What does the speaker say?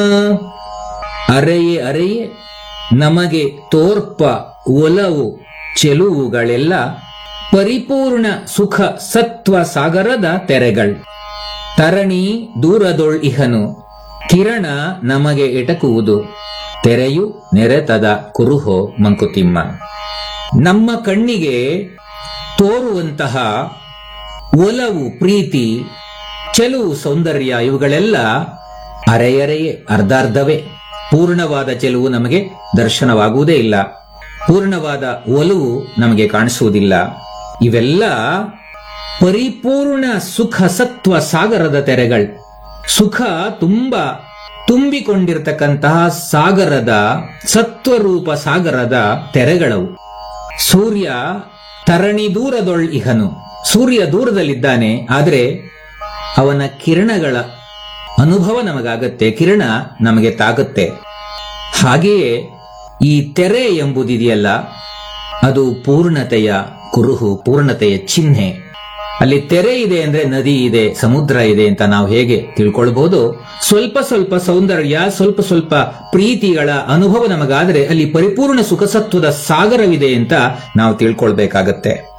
ಅರೆಯೇ ಅರೆಯೇ ನಮಗೆ ತೋರ್ಪ ಒಲವು ಚೆಲುವುಗಳೆಲ್ಲ ಪರಿಪೂರ್ಣ ಸುಖ ಸತ್ವ ಸಾಗರದ ತೆರೆಗಳು ತರಣಿ ದೂರದೊಳ್ ಇಹನು ಕಿರಣ ನಮಗೆ ಎಟಕುವುದು ತೆರೆಯು ನೆರೆತದ ಕುರುಹೋ ಮಂಕುತಿಮ್ಮ ನಮ್ಮ ಕಣ್ಣಿಗೆ ತೋರುವಂತಹ ಒಲವು ಪ್ರೀತಿ ಚೆಲುವು ಸೌಂದರ್ಯ ಇವುಗಳೆಲ್ಲ ಅರೆಯರೆಯೇ ಅರ್ಧಾರ್ಧವೇ ಪೂರ್ಣವಾದ ಚೆಲುವು ನಮಗೆ ದರ್ಶನವಾಗುವುದೇ ಇಲ್ಲ ಪೂರ್ಣವಾದ ಒಲವು ನಮಗೆ ಕಾಣಿಸುವುದಿಲ್ಲ ಇವೆಲ್ಲ ಪರಿಪೂರ್ಣ ಸುಖ ಸತ್ವ ಸಾಗರದ ತೆರೆಗಳು ಸುಖ ತುಂಬಾ ತುಂಬಿಕೊಂಡಿರ್ತಕ್ಕಂತಹ ಸಾಗರದ ಸತ್ವರೂಪ ಸಾಗರದ ತೆರೆಗಳವು ಸೂರ್ಯ ತರಣಿ ದೂರದೊಳ್ ಇಹನು ಸೂರ್ಯ ದೂರದಲ್ಲಿದ್ದಾನೆ ಆದರೆ ಅವನ ಕಿರಣಗಳ ಅನುಭವ ನಮಗಾಗತ್ತೆ ಕಿರಣ ನಮಗೆ ತಾಗುತ್ತೆ ಹಾಗೆಯೇ ಈ ತೆರೆ ಎಂಬುದಿದೆಯಲ್ಲ ಅದು ಪೂರ್ಣತೆಯ ಕುರುಹು ಪೂರ್ಣತೆಯ ಚಿಹ್ನೆ ಅಲ್ಲಿ ತೆರೆ ಇದೆ ಅಂದ್ರೆ ನದಿ ಇದೆ ಸಮುದ್ರ ಇದೆ ಅಂತ ನಾವು ಹೇಗೆ ತಿಳ್ಕೊಳ್ಬಹುದು ಸ್ವಲ್ಪ ಸ್ವಲ್ಪ ಸೌಂದರ್ಯ ಸ್ವಲ್ಪ ಸ್ವಲ್ಪ ಪ್ರೀತಿಗಳ ಅನುಭವ ನಮಗಾದ್ರೆ ಅಲ್ಲಿ ಪರಿಪೂರ್ಣ ಸುಖಸತ್ವದ ಸಾಗರವಿದೆ ಅಂತ ನಾವು ತಿಳ್ಕೊಳ್ಬೇಕಾಗತ್ತೆ